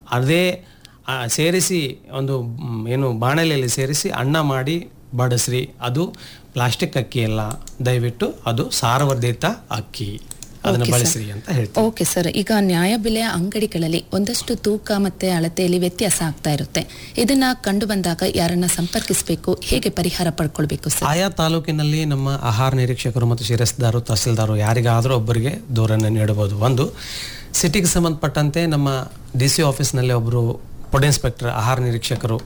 ಅದೇ ಆ, ಸೇರಿಸಿ ಒಂದು ಮ್, ಏನು ಬಾಣಲೆಯಲ್ಲಿ ಸೇರಿಸಿ ಅನ್ನ ಮಾಡಿ ಬಡಿಸ್ರಿ ಅದು ಪ್ಲಾಸ್ಟಿಕ್ ಅಕ್ಕಿ ಅಲ್ಲ ದಯವಿಟ್ಟು ಅದು ಸಾರವರ್ಧಿತ ಅಕ್ಕಿ ಅದನ್ನು ಬಳಸ್ರಿ ಅಂತ ಹೇಳ್ತೀನಿ ಓಕೆ ಸರ್ ಈಗ ನ್ಯಾಯಬೆಲೆಯ ಅಂಗಡಿಗಳಲ್ಲಿ ಒಂದಷ್ಟು ತೂಕ ಮತ್ತೆ ಅಳತೆಯಲ್ಲಿ ವ್ಯತ್ಯಾಸ ಆಗ್ತಾ ಇರುತ್ತೆ ಇದನ್ನ ಕಂಡು ಬಂದಾಗ ಯಾರನ್ನ ಸಂಪರ್ಕಿಸಬೇಕು ಹೇಗೆ ಪರಿಹಾರ ಪಡ್ಕೊಳ್ಬೇಕು ಸರ್ ಆಯಾ ತಾಲೂಕಿನಲ್ಲಿ ನಮ್ಮ ಆಹಾರ ನಿರೀಕ್ಷಕರು ಮತ್ತು ಶಿರಸ್ದಾರು ತಹಸೀಲ್ದಾರು ಯಾರಿಗಾದರೂ ಒಬ್ಬರಿಗೆ ದೂರನ್ನು ನೀಡಬಹುದು ಒಂದು ಸಿಟಿಗೆ ಸಂಬಂಧಪಟ್ಟಂತೆ ನಮ್ಮ ಡಿ ಸಿ ಆಫೀಸ್ನಲ್ಲಿ ಒಬ್ಬರು ಫುಡ್ ಇನ್ಸ್ಪೆಕ್ಟರ್ ಆಹಾರ ನಿರೀಕ್ಷಕರು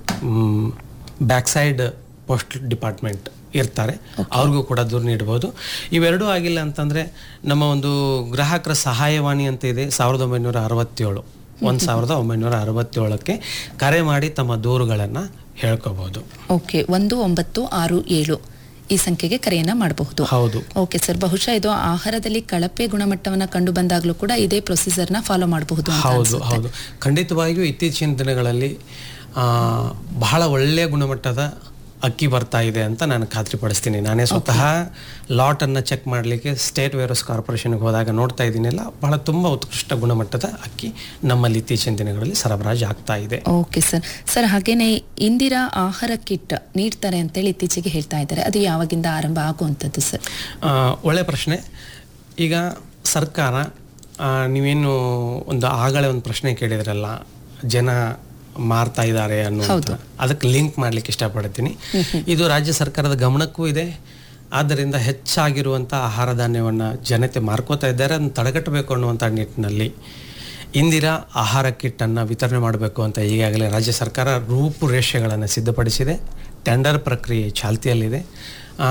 ಬ್ಯಾಕ್ ಸೈಡ್ ಪೋಸ್ಟ್ ಡಿಪಾರ್ಟ್ಮೆಂಟ್ ಇರ್ತಾರೆ ಅವ್ರಿಗೂ ಕೂಡ ದೂರು ನೀಡಬಹುದು ಇವೆರಡೂ ಆಗಿಲ್ಲ ಅಂತಂದರೆ ನಮ್ಮ ಒಂದು ಗ್ರಾಹಕರ ಸಹಾಯವಾಣಿ ಅಂತ ಇದೆ ಸಾವಿರದ ಒಂಬೈನೂರ ಅರವತ್ತೇಳು ಒಂದು ಸಾವಿರದ ಒಂಬೈನೂರ ಅರವತ್ತೇಳಕ್ಕೆ ಕರೆ ಮಾಡಿ ತಮ್ಮ ದೂರುಗಳನ್ನು ಹೇಳ್ಕೋಬಹುದು ಓಕೆ ಒಂದು ಒಂಬತ್ತು ಆರು ಏಳು ಈ ಸಂಖ್ಯೆಗೆ ಕರೆಯನ್ನ ಮಾಡಬಹುದು ಹೌದು ಓಕೆ ಸರ್ ಬಹುಶಃ ಇದು ಆಹಾರದಲ್ಲಿ ಕಳಪೆ ಗುಣಮಟ್ಟವನ್ನ ಕಂಡು ಬಂದಾಗ್ಲೂ ಕೂಡ ಇದೇ ಪ್ರೊಸೀಜರ್ನ ಫಾಲೋ ಮಾಡಬಹುದು ಅಂತ ಹೌದು ಅನ್ಸುತ್ತೆ. ಹೌದು ಖಂಡಿತವಾಗಿಯೂ ಇತ್ತೀಚಿನ ದಿನಗಳಲ್ಲಿ ಆ, ಬಹಳ ಒಳ್ಳೆಯ ಗುಣಮಟ್ಟದ ಅಕ್ಕಿ ಬರ್ತಾ ಇದೆ ಅಂತ ನಾನು ಖಾತ್ರಿಪಡಿಸ್ತೀನಿ ನಾನೇ ಸ್ವತಃ ಲಾಟನ್ನು ಚೆಕ್ ಮಾಡಲಿಕ್ಕೆ ಸ್ಟೇಟ್ ವೇರೋಸ್ ಕಾರ್ಪೊರೇಷನ್ಗೆ ಹೋದಾಗ ನೋಡ್ತಾ ಇದ್ದೀನಿಲ್ಲ ಬಹಳ ತುಂಬ ಉತ್ಕೃಷ್ಟ ಗುಣಮಟ್ಟದ ಅಕ್ಕಿ ನಮ್ಮಲ್ಲಿ ಇತ್ತೀಚಿನ ದಿನಗಳಲ್ಲಿ ಸರಬರಾಜು ಆಗ್ತಾ ಇದೆ ಓಕೆ ಸರ್ ಸರ್ ಹಾಗೇನೆ ಇಂದಿರಾ ಆಹಾರ ಕಿಟ್ ನೀಡ್ತಾರೆ ಅಂತೇಳಿ ಇತ್ತೀಚೆಗೆ ಹೇಳ್ತಾ ಇದ್ದಾರೆ ಅದು ಯಾವಾಗಿಂದ ಆರಂಭ ಆಗುವಂಥದ್ದು ಸರ್ ಆ, ಒಳ್ಳೆ ಪ್ರಶ್ನೆ ಈಗ ಸರ್ಕಾರ ಆ, ನೀವೇನು ಒಂದು ಆಗಲೇ ಒಂದು ಪ್ರಶ್ನೆ ಕೇಳಿದ್ರಲ್ಲ ಜನ ಮಾರ್ತಾ ಇದ್ದಾರೆ ಅನ್ನುವಂಥ ಅದಕ್ಕೆ ಲಿಂಕ್ ಮಾಡ್ಲಿಕ್ಕೆ ಇಷ್ಟಪಡ್ತೀನಿ ಇದು ರಾಜ್ಯ ಸರ್ಕಾರದ ಗಮನಕ್ಕೂ ಇದೆ ಆದ್ದರಿಂದ ಹೆಚ್ಚಾಗಿರುವಂಥ ಆಹಾರ ಧಾನ್ಯವನ್ನು ಜನತೆ ಮಾರ್ಕೋತಾ ಇದ್ದಾರೆ ಅದನ್ನು ತಡೆಗಟ್ಟಬೇಕು ಅನ್ನುವಂಥ ನಿಟ್ಟಿನಲ್ಲಿ ಇಂದಿರಾ ಆಹಾರ ಕಿಟ್ಟನ್ನು ವಿತರಣೆ ಮಾಡಬೇಕು ಅಂತ ಈಗಾಗಲೇ ರಾಜ್ಯ ಸರ್ಕಾರ ರೂಪುರೇಷೆಗಳನ್ನು ಸಿದ್ಧಪಡಿಸಿದೆ ಟೆಂಡರ್ ಪ್ರಕ್ರಿಯೆ ಚಾಲ್ತಿಯಲ್ಲಿದೆ ಆ,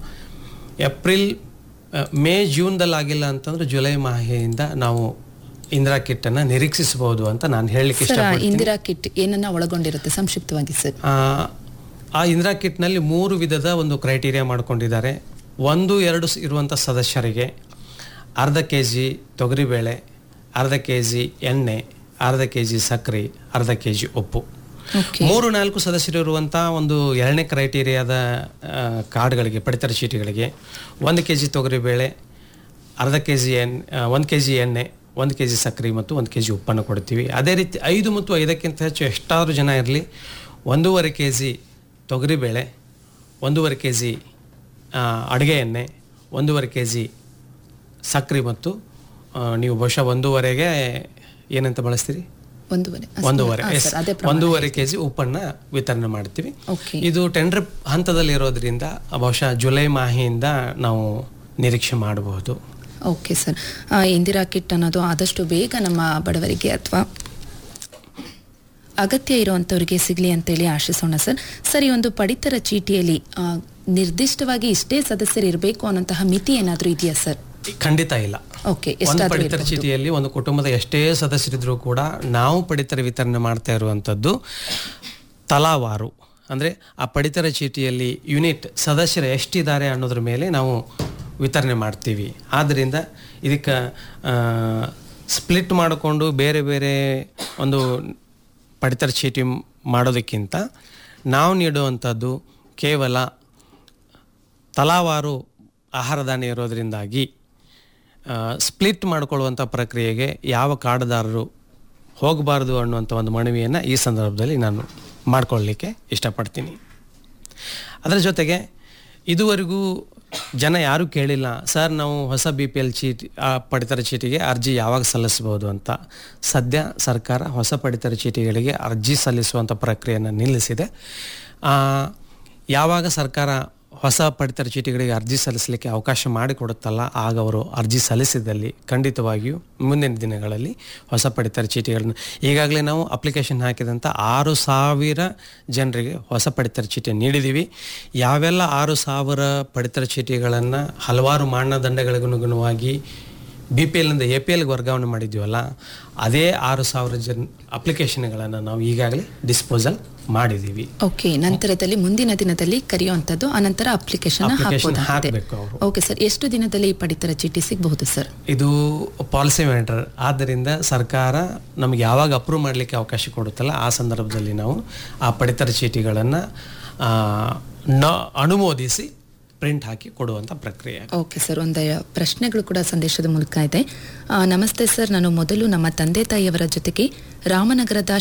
ಏಪ್ರಿಲ್ ಆ, ಮೇ ಜೂನ್ದಲ್ಲಿ ಆಗಿಲ್ಲ ಅಂತಂದ್ರೆ ಜುಲೈ ಮಾಹೆಯಿಂದ ನಾವು ಇಂದಿರಾ ಕಿಟ್ಟನ್ನು ನಿರೀಕ್ಷಿಸಬಹುದು ಅಂತ ನಾನು ಹೇಳಲಿಕ್ಕೆ ಸರ್ ಆ ಇಷ್ಟಪಡ್ತೀನಿ ಇಂದಿರಾ ಕಿಟ್ ಏನನ್ನ ಒಳಗೊಂಡಿರುತ್ತೆ ಸಂಕ್ಷಿಪ್ತವಾಗಿ ಸರ್ ಆ, ಆ ಇಂದಿರಾ ಕಿಟ್ನಲ್ಲಿ ಮೂರು ವಿಧದ ಒಂದು ಕ್ರೈಟೀರಿಯಾ ಮಾಡ್ಕೊಂಡಿದ್ದಾರೆ ಒಂದು ಎರಡು ಸ್- ಇರುವಂಥ ಸದಸ್ಯರಿಗೆ ಅರ್ಧ ಕೆ ಜಿ ತೊಗರಿಬೇಳೆ ಅರ್ಧ ಕೆ ಜಿ ಎಣ್ಣೆ ಅರ್ಧ ಕೆ ಜಿ ಸಕ್ಕರೆ ಅರ್ಧ ಕೆ ಜಿ ಉಪ್ಪು ಓಕೆ ಮೂರು ನಾಲ್ಕು ಸದಸ್ಯರಿರುವಂಥ ಒಂದು ಎರಡನೇ ಕ್ರೈಟೀರಿಯಾದ ಆ, ಕಾರ್ಡ್ಗಳಿಗೆ ಪಡಿತರ ಚೀಟಿಗಳಿಗೆ ಒಂದು ಕೆ ಜಿ ತೊಗರಿಬೇಳೆ ಅರ್ಧ ಕೆ ಜಿ ಎಣ್ಣೆ ಒಂದು ಕೆ ಜಿ ಎಣ್ಣೆ ಒಂದು ಕೆ ಜಿ ಸಕ್ಕರೆ ಮತ್ತು ಒಂದು ಕೆ ಜಿ ಉಪ್ಪನ್ನು ಕೊಡ್ತೀವಿ ಅದೇ ರೀತಿ ಐದು ಮತ್ತು ಐದಕ್ಕಿಂತ ಹೆಚ್ಚು ಎಷ್ಟಾದರೂ ಜನ ಇರಲಿ ಒಂದೂವರೆ ಕೆ ಜಿ ತೊಗರಿಬೇಳೆ ಒಂದೂವರೆ ಕೆ ಜಿ ಅಡುಗೆ ಎಣ್ಣೆ ಒಂದೂವರೆ ಕೆ ಜಿ ಸಕ್ಕರೆ ಮತ್ತು ಆ, ನೀವು ಬಹುಶಃ ಒಂದೂವರೆಗೆ ಏನಂತ ಬಳಸ್ತೀರಿ ಒಂದೂವರೆ ಅಷ್ಟೇ. ಒಂದೂವರೆ ಹಾ, ಎಸ್ ಸರ್, ಅದೇ ಪ್ರಮಾಣ. ಒಂದೂವರೆ ಕೆ ಜಿ ಉಪ್ಪನ್ನ ವಿತರಣೆ ಮಾಡ್ತೀವಿ ಓಕೆ ಇದು ಟೆಂಡರ್ ಹಂತದಲ್ಲಿ ಇರೋದ್ರಿಂದ ಬಹುಶಃ ಜುಲೈ ಮಾಹೆಯಿಂದ ನಾವು ನಿರೀಕ್ಷೆ ಮಾಡಬಹುದು ಓಕೆ ಸರ್ ಆ, ಇಂದಿರಾ ಕಿಟ್ ಅನ್ನೋದು ಆದಷ್ಟು ಬೇಗ ನಮ್ಮ ಬಡವರಿಗೆ ಅಥವಾ ಅಗತ್ಯ ಇರುವಂಥವ್ರಿಗೆ ಸಿಗಲಿ ಅಂತೇಳಿ ಆಶಿಸೋಣ ಸರ್ ಸರ್ ಈ ಒಂದು ಪಡಿತರ ಚೀಟಿಯಲ್ಲಿ ಆ, ನಿರ್ದಿಷ್ಟವಾಗಿ ಇಷ್ಟೇ ಸದಸ್ಯರು ಇರಬೇಕು ಅನ್ನೋಂತಹ ಮಿತಿ ಏನಾದರೂ ಇದೆಯಾ ಸರ್ ಖಂಡಿತ ಇಲ್ಲ ಓಕೆ ಒಂದು ಎಷ್ಟಾದರೂ ಪಡಿತರ ಚೀಟಿಯಲ್ಲಿ ಒಂದು ಕುಟುಂಬದ ಎಷ್ಟೇ ಸದಸ್ಯರಿದ್ರೂ ಕೂಡ ನಾವು ಪಡಿತರ ವಿತರಣೆ ಮಾಡ್ತಾ ಇರುವಂಥದ್ದು ತಲಾವಾರು ಅಂದರೆ ಆ ಪಡಿತರ ಚೀಟಿಯಲ್ಲಿ ಯೂನಿಟ್ ಸದಸ್ಯರು ಎಷ್ಟಿದ್ದಾರೆ ಅನ್ನೋದ್ರ ಮೇಲೆ ನಾವು ವಿತರಣೆ ಮಾಡ್ತೀವಿ ಆದ್ದರಿಂದ ಇದಕ್ಕೆ ಸ್ಪ್ಲಿಟ್ ಮಾಡಿಕೊಂಡು ಬೇರೆ ಬೇರೆ ಒಂದು ಪಡಿತರ ಚೀಟಿ ಮಾಡೋದಕ್ಕಿಂತ ನಾವು ನೀಡುವಂಥದ್ದು ಕೇವಲ ತಲಾವಾರು ಆಹಾರ ಧಾನ್ಯ ಇರೋದರಿಂದಾಗಿ ಸ್ಪ್ಲಿಟ್ ಮಾಡ್ಕೊಳ್ಳುವಂಥ ಪ್ರಕ್ರಿಯೆಗೆ ಯಾವ ಕಾರ್ಡ್ದಾರರು ಹೋಗಬಾರ್ದು ಅನ್ನುವಂಥ ಒಂದು ಮನವಿಯನ್ನು ಈ ಸಂದರ್ಭದಲ್ಲಿ ನಾನು ಮಾಡ್ಕೊಳ್ಳಲಿಕ್ಕೆ ಇಷ್ಟಪಡ್ತೀನಿ ಅದರ ಜೊತೆಗೆ ಇದುವರೆಗೂ ಜನ ಯಾರೂ ಕೇಳಿಲ್ಲ ಸರ್ ನಾವು ಹೊಸ ಬಿ ಪಿ ಎಲ್ ಚೀಟಿ ಆ ಪಡಿತರ ಚೀಟಿಗೆ ಅರ್ಜಿ ಯಾವಾಗ ಸಲ್ಲಿಸ್ಬೋದು ಅಂತ ಸದ್ಯ ಸರ್ಕಾರ ಹೊಸ ಪಡಿತರ ಚೀಟಿಗಳಿಗೆ ಅರ್ಜಿ ಸಲ್ಲಿಸುವಂಥ ಪ್ರಕ್ರಿಯೆಯನ್ನು ನಿಲ್ಲಿಸಿದೆ ಆ, ಯಾವಾಗ ಸರ್ಕಾರ ಹೊಸ ಪಡಿತರ ಚೀಟಿಗಳಿಗೆ ಅರ್ಜಿ ಸಲ್ಲಿಸಲಿಕ್ಕೆ ಅವಕಾಶ ಮಾಡಿಕೊಡುತ್ತಲ್ಲ ಆಗ ಅವರು ಅರ್ಜಿ ಸಲ್ಲಿಸಿದಲ್ಲಿ ಖಂಡಿತವಾಗಿಯೂ ಮುಂದಿನ ದಿನಗಳಲ್ಲಿ ಹೊಸ ಪಡಿತರ ಚೀಟಿಗಳನ್ನು ಈಗಾಗಲೇ ನಾವು ಅಪ್ಲಿಕೇಶನ್ ಹಾಕಿದಂಥ ಆರು ಸಾವಿರ ಜನರಿಗೆ ಹೊಸ ಪಡಿತರ ಚೀಟಿ ನೀಡಿದ್ದೀವಿ ಯಾವೆಲ್ಲ ಆರು ಸಾವಿರ ಪಡಿತರ ಚೀಟಿಗಳನ್ನು ಹಲವಾರು ಮಾನದಂಡಗಳಿಗನುಗುಣವಾಗಿ ಬಿ ಪಿ ಎಲ್ನಿಂದ ಎ ಪಿ ಎಲ್ಗೆ ವರ್ಗಾವಣೆ ಮಾಡಿದ್ವಲ್ಲ ಅದೇ ಆರು ಸಾವಿರ ಜನ ಅಪ್ಲಿಕೇಶನ್ಗಳನ್ನು ನಾವು ಈಗಾಗಲೇ ಡಿಸ್ಪೋಸಲ್ ಮಾಡಿದ್ದೀವಿ ಓಕೆ ನಂತರದಲ್ಲಿ ಮುಂದಿನ ದಿನದಲ್ಲಿ ಕರೆಯುವಂಥದ್ದು ಅನಂತರ ಅಪ್ಲಿಕೇಶನ್ ಅಪ್ಲಿಕೇಶನ್ ಹಾಕಬಹುದಾಗಿದೆ ಹಾಕಬೇಕು ಅವರು ಓಕೆ ಸರ್ ಎಷ್ಟು ದಿನದಲ್ಲಿ ಈ ಪಡಿತರ ಚೀಟಿ ಸಿಗಬಹುದು ಸರ್ ಇದು ಪಾಲಿಸಿ ಮ್ಯಾಟರ್ ಆದ್ದರಿಂದ ಸರ್ಕಾರ ನಮಗೆ ಯಾವಾಗ ಅಪ್ರೂವ್ ಮಾಡಲಿಕ್ಕೆ ಅವಕಾಶ ಕೊಡುತ್ತಲ್ಲ ಆ ಸಂದರ್ಭದಲ್ಲಿ ನಾವು ಆ ಪಡಿತರ ಚೀಟಿಗಳನ್ನು ನ ಅನುಮೋದಿಸಿ ಪ್ರಿಂಟ್ ಹಾಕಿ ಕೊಡುವಂಥ ಪ್ರಕ್ರಿಯೆ ಓಕೆ ಸರ್ ಒಂದು ಪ್ರಶ್ನೆಗಳು ಕೂಡ ಸಂದೇಶದ ಮೂಲಕ ಇದೆ ಆ, ನಮಸ್ತೆ ಸರ್ ನಾನು ಮೊದಲು ನಮ್ಮ ತಂದೆ ತಾಯಿಯವರ ಜೊತೆಗೆ ರಾಮನಗರದ